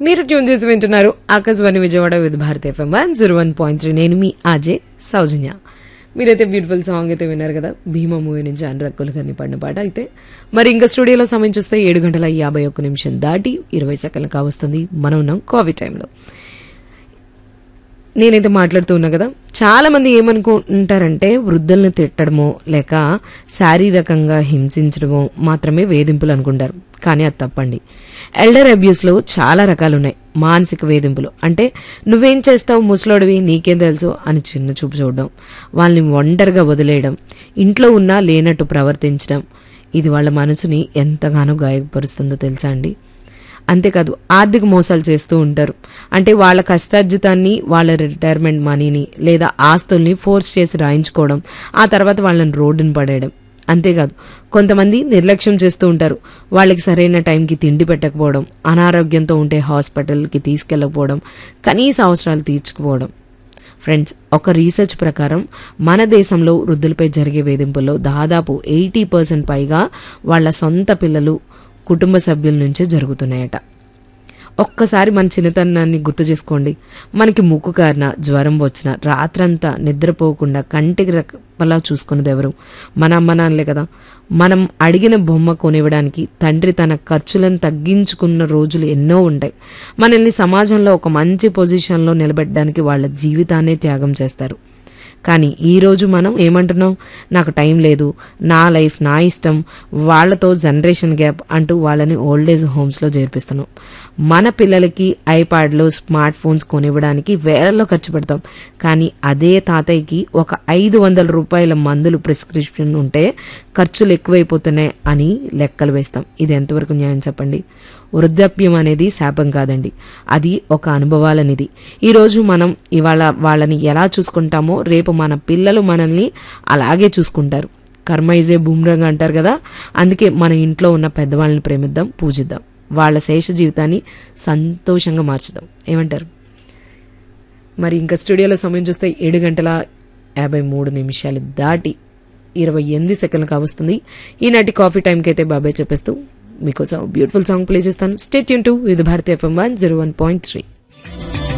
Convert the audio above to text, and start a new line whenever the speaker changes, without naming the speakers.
మీరు ట్యూన్ చేసి వింటున్నారు Akashvani Vijayawada with Bharat FM one zero one point three నేను మీ ఆజే సౌజన్య మీరైతే బ్యూటిఫుల్ సాంగ్ అయితే విన్నారు కదా భీమా మూవీ నుంచి అనురాగ్ కులకర్ణి పాడిన పాట అయితే మరి ఇంకా స్టూడియోలో సమయం చూస్తే ఏడు గంటల యాభై ఒక్క నిమిషం దాటి ఇరవై సెకండ్లు కావస్తుంది మనం ఉన్నాం కోవిడ్ టైంలో నేనైతే మాట్లాడుతూ ఉన్నా కదా చాలా మంది ఏమనుకుంటారంటే వృద్ధుల్ని తిట్టడమో లేక శారీరకంగా హింసించడమో మాత్రమే వేధింపులు అనుకుంటారు కానీ అది తప్పండి ఎల్డర్ అబ్యూస్లో చాలా రకాలు ఉన్నాయి మానసిక వేధింపులు అంటే నువ్వేం చేస్తావు ముసలోడివి నీకేం తెలుసు అని చిన్న చూపు చూడడం వాళ్ళని ఒంటరిగా వదిలేయడం ఇంట్లో ఉన్నా లేనట్టు ప్రవర్తించడం ఇది వాళ్ళ మనసుని ఎంతగానో గాయపరుస్తుందో తెలుసా అండి అంతేకాదు ఆర్థిక మోసాలు చేస్తూ ఉంటారు అంటే వాళ్ళ కష్టార్జితాన్ని వాళ్ళ రిటైర్మెంట్ మనీని లేదా ఆస్తుల్ని ఫోర్స్ చేసి రాయించుకోవడం ఆ తర్వాత వాళ్ళని రోడ్డున పడేయడం అంతేకాదు కొంతమంది నిర్లక్ష్యం చేస్తూ ఉంటారు వాళ్ళకి సరైన టైంకి తిండి పెట్టకపోవడం అనారోగ్యంతో ఉంటే హాస్పిటల్కి తీసుకెళ్ళకపోవడం కనీస అవసరాలు తీర్చుకుపోవడం ఫ్రెండ్స్ ఒక రీసెర్చ్ ప్రకారం మన దేశంలో వృద్ధులపై జరిగే వేధింపుల్లో దాదాపు ఎయిటీ పర్సెంట్ పైగా వాళ్ళ సొంత పిల్లలు కుటుంబ సభ్యుల నుంచే జరుగుతున్నాయట ఒక్కసారి మన చిన్నతనాన్ని గుర్తు చేసుకోండి మనకి ముక్కు కారిన జ్వరం వచ్చిన రాత్రంతా నిద్రపోకుండా కంటికి రెప్పలా చూసుకున్నది ఎవరు మన అమ్మ నాన్నలే కదా మనం అడిగిన బొమ్మ కొనివ్వడానికి తండ్రి తన ఖర్చులను తగ్గించుకున్న రోజులు ఎన్నో ఉంటాయి మనల్ని సమాజంలో ఒక మంచి పొజిషన్లో నిలబెట్టడానికి వాళ్ళ జీవితాన్నే త్యాగం చేస్తారు కానీ ఈరోజు మనం ఏమంటున్నాం నాకు టైం లేదు నా లైఫ్ నా ఇష్టం వాళ్ళతో జనరేషన్ గ్యాప్ అంటూ వాళ్ళని ఓల్డ్ ఏజ్ హోమ్స్లో చేర్పిస్తున్నాం మన పిల్లలకి ఐప్యాడ్లు స్మార్ట్ ఫోన్స్ కొనివ్వడానికి వేలల్లో ఖర్చు పెడతాం కానీ అదే తాతయ్యకి ఒక ఐదు వందల రూపాయల మందులు ప్రిస్క్రిప్షన్ ఉంటే ఖర్చులు ఎక్కువైపోతున్నాయి అని లెక్కలు వేస్తాం ఇది ఎంతవరకు న్యాయం చెప్పండి వృద్ధాప్యం అనేది శాపం కాదండి అది ఒక అనుభవాలనిది ఈరోజు మనం ఇవాళ వాళ్ళని ఎలా చూసుకుంటామో రేపు మన పిల్లలు మనల్ని అలాగే చూసుకుంటారు కర్మ ఇజే బూమ్రంగ్ అంటారు కదా అందుకే మన ఇంట్లో ఉన్న పెద్దవాళ్ళని ప్రేమిద్దాం పూజిద్దాం వాళ్ళ శేష జీవితాన్ని సంతోషంగా మార్చుదాం ఏమంటారు మరి ఇంకా స్టూడియోలో సమయం చూస్తే ఏడు గంటల యాభై మూడు నిమిషాలు దాటి ఇరవై ఎనిమిది సెకండ్లు కావస్తుంది ఈనాటి కాఫీ టైంకి అయితే బాబాయ్ చెప్పేస్తూ మీకోసం బ్యూటిఫుల్ సాంగ్ ప్లే చేస్తాను స్టేట్ యూన్ to with Bharatiya FM one zero one point three